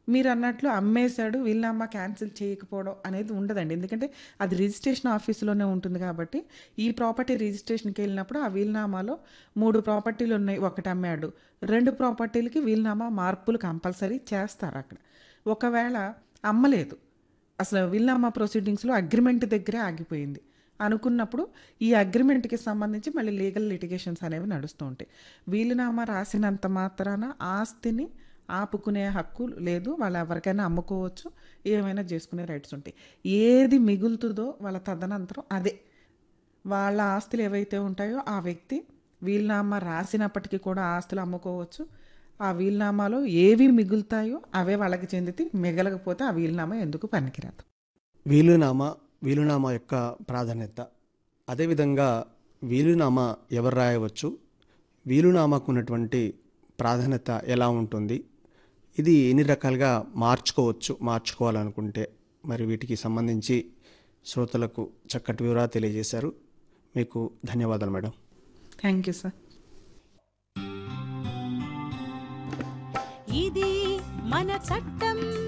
మీరు అన్నట్లు అమ్మేశాడు వీళ్ళమ్మ క్యాన్సిల్ చేయకపోవడం అనేది ఉండదండి ఎందుకంటే అది రిజిస్ట్రేషన్ ఆఫీసులోనే ఉంటుంది కాబట్టి ఈ ప్రాపర్టీ రిజిస్ట్రేషన్కి వెళ్ళినప్పుడు ఆ వీల్నామాలో మూడు ప్రాపర్టీలు ఉన్నాయి ఒకటి అమ్మాడు రెండు ప్రాపర్టీలకి వీల్నామా మార్పులు కంపల్సరీ చేస్తారు అక్కడ ఒకవేళ అమ్మలేదు అసలు వీల్నామా ప్రొసీడింగ్స్లో అగ్రిమెంట్ దగ్గరే ఆగిపోయింది అనుకున్నప్పుడు ఈ అగ్రిమెంట్కి సంబంధించి మళ్ళీ లీగల్ లిటిగేషన్స్ అనేవి నడుస్తూ ఉంటాయి వీలునామా రాసినంత మాత్రాన ఆస్తిని ఆపుకునే హక్కు లేదు వాళ్ళు ఎవరికైనా అమ్ముకోవచ్చు ఏమైనా చేసుకునే రైట్స్ ఉంటాయి ఏది మిగులుతుందో వాళ్ళ తదనంతరం అదే వాళ్ళ ఆస్తులు ఏవైతే ఉంటాయో ఆ వ్యక్తి వీలునామా రాసినప్పటికీ కూడా ఆస్తులు అమ్ముకోవచ్చు ఆ వీలునామాలో ఏవి మిగులుతాయో అవే వాళ్ళకి చెందితే మిగలకపోతే ఆ వీలునామా ఎందుకు పనికిరాదు వీలునామా వీలునామా యొక్క ప్రాధాన్యత అదేవిధంగా వీలునామా ఎవరు రాయవచ్చు వీలునామాకు ఉన్నటువంటి ప్రాధాన్యత ఎలా ఉంటుంది ఇది ఎన్ని రకాలుగా మార్చుకోవచ్చు మార్చుకోవాలనుకుంటే మరి వీటికి సంబంధించి శ్రోతలకు చక్కటి వివరాలు తెలియజేశారు మీకు ధన్యవాదాలు మేడం థ్యాంక్ యూ సార్ ఇది మన చట్టం